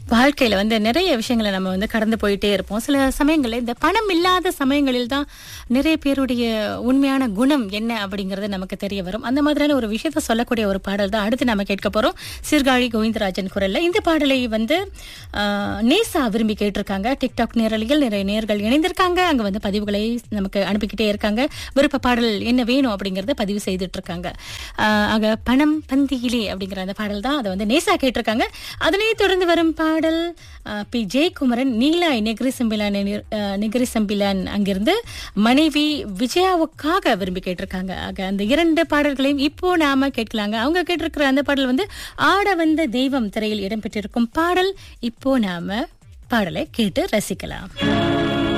வாழ்க்கையில வந்து நிறைய விஷயங்களை நம்ம வந்து கடந்து போயிட்டே இருப்போம் சில சமயங்கள்ல இந்த பணம் இல்லாத சமயங்களில் தான் நிறைய பேருடைய உண்மையான குணம் என்ன அப்படிங்கறது நமக்கு தெரிய வரும் அந்த மாதிரியான ஒரு விஷயத்த சொல்லக்கூடிய ஒரு பாடல் தான் அடுத்து நம்ம கேட்க போறோம் சீர்காழி கோவிந்தராஜன் குரல்ல இந்த பாடலை வந்து ஆஹ், நேசா விரும்பி கேட்டிருக்காங்க டிக்டாக் நேரலையில் நிறைய நேர்கள் இணைந்திருக்காங்க அங்க வந்து பதிவுகளை நமக்கு அனுப்பிக்கிட்டே இருக்காங்க விருப்ப பாடல் என்ன வேணும் அப்படிங்கறத பதிவு செய்துட்டு இருக்காங்க ஆஹ், ஆக பணம் பந்தியிலே அப்படிங்கிற அந்த பாடல் தான் அதை வந்து நேசா கேட்டிருக்காங்க அதனை தொடர்ந்து வரும் பாடல் ஆஹ், P Jayakumaran Nilai Negeri Sembilan Negeri Sembilan அங்கிருந்து மனைவி விஜயாவுக்காக விரும்பி கேட்டிருக்காங்க ஆக அந்த இரண்டு பாடல்களையும் இப்போ நாம கேட்கலாங்க அவங்க கேட்டிருக்கிற அந்த பாடல் வந்து ஆட வந்த தெய்வம் திரையில் இடம்பெற்றிருக்கும் பாடல் இப்போ நாம பாடலை கேட்டு ரசிக்கலாம்